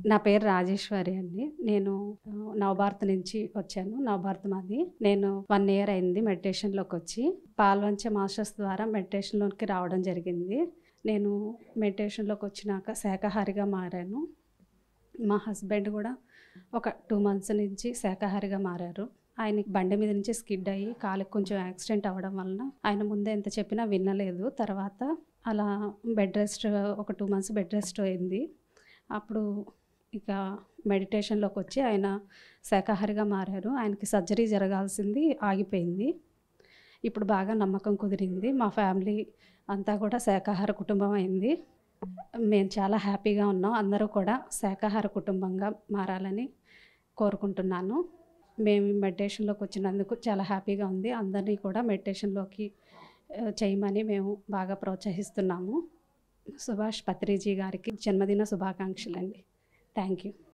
నా పేరు రాజేశ్వరి అండి నేను ఆ, నవభారత్ నుంచి వచ్చాను నవభారత్ మాది నేను వన్ ఇయర్ అయింది మెడిటేషన్లోకి వచ్చి పాల్వంచ మాస్టర్స్ ద్వారా మెడిటేషన్లోకి రావడం జరిగింది నేను మెడిటేషన్లోకి వచ్చినాక శాకాహారిగా మారాను మా హస్బెండ్ కూడా ఒక టూ మంత్స్ నుంచి శాకాహారిగా మారారు ఆయనకి బండి మీద నుంచి స్కిడ్ అయ్యి కాలుకి కొంచెం యాక్సిడెంట్ అవ్వడం వలన ఆయన ముందే ఎంత చెప్పినా వినలేదు తర్వాత అలా బెడ్ రెస్ట్ ఒక టూ మంత్స్ బెడ్ రెస్ట్ అయింది అప్పుడు ఇక మెడిటేషన్లోకి వచ్చి ఆయన శాకాహారిగా మారారు ఆయనకి సర్జరీ జరగాల్సింది ఆగిపోయింది ఇప్పుడు బాగా నమ్మకం కుదిరింది మా ఫ్యామిలీ అంతా కూడా శాకాహార కుటుంబం అయింది మేము చాలా హ్యాపీగా ఉన్నాం అందరూ కూడా శాకాహార కుటుంబంగా మారాలని కోరుకుంటున్నాను మేము మెడిటేషన్లోకి వచ్చినందుకు చాలా హ్యాపీగా ఉంది అందరినీ కూడా మెడిటేషన్లోకి ఆ, చేయమని మేము బాగా ప్రోత్సహిస్తున్నాము సుభాష్ పత్రిజీ గారికి జన్మదిన శుభాకాంక్షలు అండి థ్యాంక్ యూ